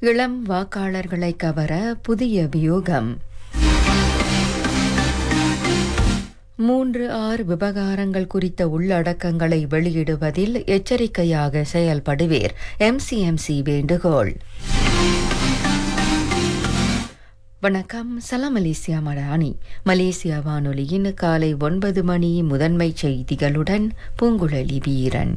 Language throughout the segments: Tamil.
இளம் வாக்காளர்களை கவர புதிய வியூகம் மூன்று ஆறு விவகாரங்கள் குறித்த உள்ளடக்கங்களை வெளியிடுவதில் எச்சரிக்கையாக செயல்படுவீர் எம்சிஎம்சி வேண்டுகோள் வணக்கம் சலாம் மலேசியா மடானி மலேசியா வானொலியின் காலை ஒன்பது மணி முதன்மை செய்திகளுடன் பூங்குழலி வீரன்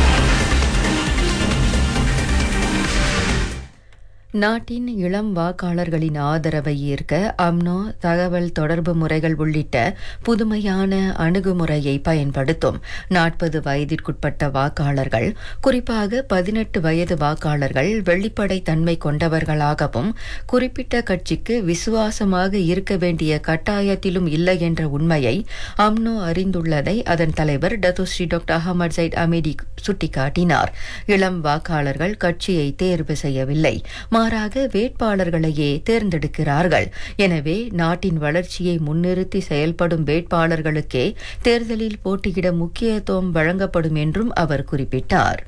நாட்டின் இளம் வாக்காளர்களின் ஆதரவை ஏற்க அம்னோ தகவல் தொடர்பு முறைகள் உள்ளிட்ட புதுமையான அணுகுமுறையை பயன்படுத்தும் நாற்பது வயதிற்குட்பட்ட வாக்காளர்கள் குறிப்பாக பதினெட்டு வயது வாக்காளர்கள் வெளிப்படை தன்மை கொண்டவர்களாகவும் குறிப்பிட்ட கட்சிக்கு விசுவாசமாக இருக்க வேண்டிய கட்டாயத்திலும் இல்லை என்ற உண்மையை அம்னோ அறிந்துள்ளதை அதன் தலைவர் Datuk Seri doctor Ahmad Zahid Hamidi சுட்டிக்காட்டினார் இளம் வாக்காளர்கள் கட்சியை தேர்வு செய்யவில்லை மாறாக வேட்பாளர்களையே தேர்ந்தெடுக்கிறார்கள் எனவே நாட்டின் வளர்ச்சியை முன்னிறுத்தி செயல்படும் வேட்பாளர்களுக்கே தேர்தலில் போட்டியிட முக்கியத்துவம் வழங்கப்படும் என்றும் அவர் குறிப்பிட்டார்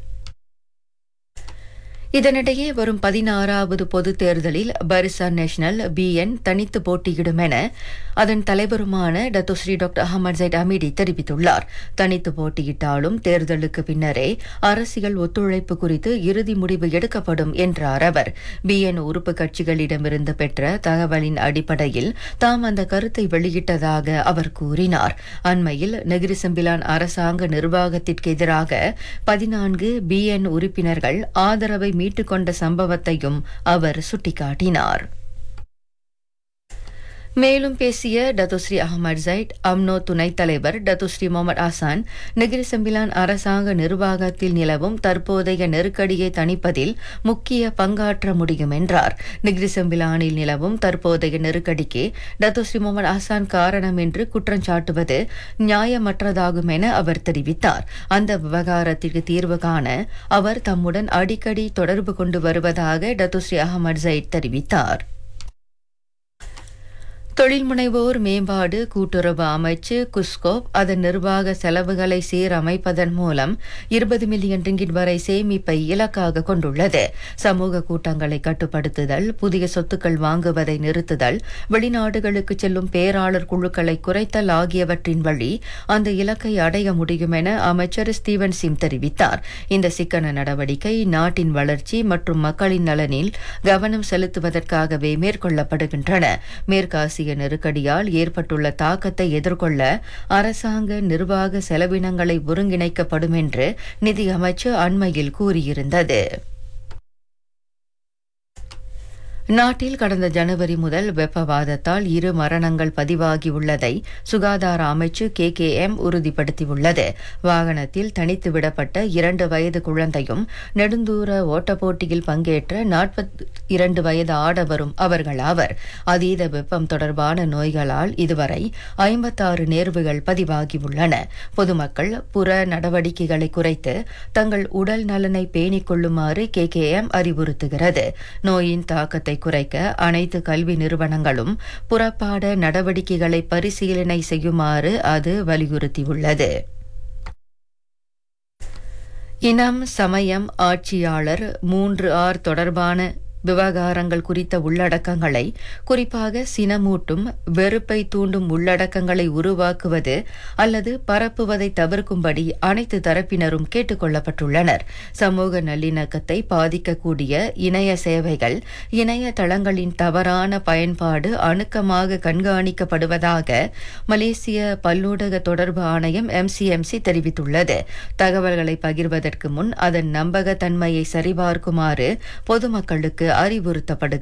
இதனிடையே வரும் பதினாறாவது பொதுத் தேர்தலில் பரிசான் நேஷனல் பிஎன் தனித்து போட்டியிடும் என அதன் தலைவருமான Datuk Seri doctor Ahmad Zahid Hamidi தெரிவித்துள்ளார் தனித்து போட்டியிட்டாலும் தேர்தலுக்கு பின்னரே அரசியல் ஒத்துழைப்பு குறித்து இறுதி முடிவு எடுக்கப்படும் என்றார் அவர் பிஎன் உறுப்பு கட்சிகளிடமிருந்து பெற்ற தகவலின் அடிப்படையில் தாம் அந்த கருத்தை வெளியிட்டதாக அவர் கூறினார் அண்மையில் நெகிரிசம்பிலான் அரசாங்க நிர்வாகத்திற்கு எதிராக பதினான்கு பிஎன் உறுப்பினர்கள் ஆதரவை மீட்டுக்கொண்ட சம்பவத்தையும் அவர் சுட்டிக்காட்டினார் மேலும் பேசிய டத்துஸ்ரீ அகமது ஜைட் அம்னோ துணைத் தலைவர் டத்துஸ்ரீ முகமது ஆசான் நெகிரி செம்பிலான் அரசாங்க நிர்வாகத்தில் நிலவும் தற்போதைய நெருக்கடியை தணிப்பதில் முக்கிய பங்காற்ற முடியும் என்றார் நெகிரி செம்பிலானில் நிலவும் தற்போதைய நெருக்கடிக்கு டத்துஸ்ரீ முகமது ஆசான் காரணம் என்று குற்றம் சாட்டுவது நியாயமற்றதாகும் என அவர் தெரிவித்தார் அந்த விவகாரத்திற்கு தீர்வு காண அவர் தம்முடன் அடிக்கடி தொடர்பு கொண்டு வருவதாக டத்துஸ்ரீ அகமது ஜைட் தெரிவித்தார் தொழில் முனைவோர் மேம்பாடு கூட்டுறவு அமைச்சு குஸ்கோப் அதன் நிர்வாக செலவுகளை சீரமைப்பதன் மூலம் இருபது மில்லியன் ரிங்கிட் வரை சேமிப்பை இலக்காக கொண்டுள்ளது சமூக கூட்டங்களை கட்டுப்படுத்துதல் புதிய சொத்துக்கள் வாங்குவதை நிறுத்துதல் வெளிநாடுகளுக்கு செல்லும் பேராளர் குழுக்களை குறைத்தல் ஆகியவற்றின் வழி அந்த இலக்கை அடைய முடியும் என அமைச்சர் ஸ்டீவன் சிம் தெரிவித்தார் இந்த சிக்கன நடவடிக்கை நாட்டின் வளர்ச்சி மற்றும் மக்களின் நலனில் கவனம் செலுத்துவதற்காகவே மேற்கொள்ளப்படுகின்றன மேற்காசிய ஆசிய நெருக்கடியால் ஏற்பட்டுள்ள தாக்கத்தை எதிர்கொள்ள அரசாங்க நிர்வாக செலவினங்களை ஒருங்கிணைக்கப்படும் என்று நிதி அமைச்சு அண்மையில் கூறியிருந்தது நாட்டில் கடந்த ஜனவரி முதல் வெப்பவாதத்தால் இரு மரணங்கள் பதிவாகியுள்ளதை சுகாதார அமைச்சு கே கே எம் உறுதிப்படுத்தியுள்ளது வாகனத்தில் தனித்து விடப்பட்ட இரண்டு வயது குழந்தையும் நெடுந்தூர ஓட்டப்போட்டியில் பங்கேற்ற நாற்பத்தி இரண்டு வயது ஆடவரும் அவர்களாவர் அதீத வெப்பம் தொடர்பான நோய்களால் இதுவரை ஐம்பத்தாறு நேர்வுகள் பதிவாகியுள்ளன பொதுமக்கள் புற நடவடிக்கைகளை குறைத்து தங்கள் உடல் நலனை பேணிக் கொள்ளுமாறு கே கே எம் அறிவுறுத்துகிறது நோயின் தாக்கத்தை தாக்கத்தை குறைக்க அனைத்து கல்வி நிறுவனங்களும் புறப்பாட நடவடிக்கைகளை பரிசீலனை செய்யுமாறு அது வலியுறுத்தியுள்ளது இனம் சமயம் ஆட்சியாளர் மூன்று ஆர் தொடர்பான விவகாரங்கள் குறித்த உள்ளடக்கங்களை குறிப்பாக சினமூட்டும் வெறுப்பை தூண்டும் உள்ளடக்கங்களை உருவாக்குவது அல்லது பரப்புவதை தவிர்க்கும்படி அனைத்து தரப்பினரும் கேட்டுக் கொள்ளப்பட்டுள்ளனர் சமூக நல்லிணக்கத்தை பாதிக்கக்கூடிய இணைய சேவைகள் இணைய தளங்களின் தவறான பயன்பாடு அணுக்கமாக கண்காணிக்கப்படுவதாக மலேசிய பல்லூடக தொடர்பு ஆணையம் எம்சிஎம்சி தெரிவித்துள்ளது தகவல்களை பகிர்வதற்கு முன் அதன் நம்பகத்தன்மையை சரிபார்க்குமாறு பொதுமக்களுக்கு அறிவுறுத்தப்படுகிறது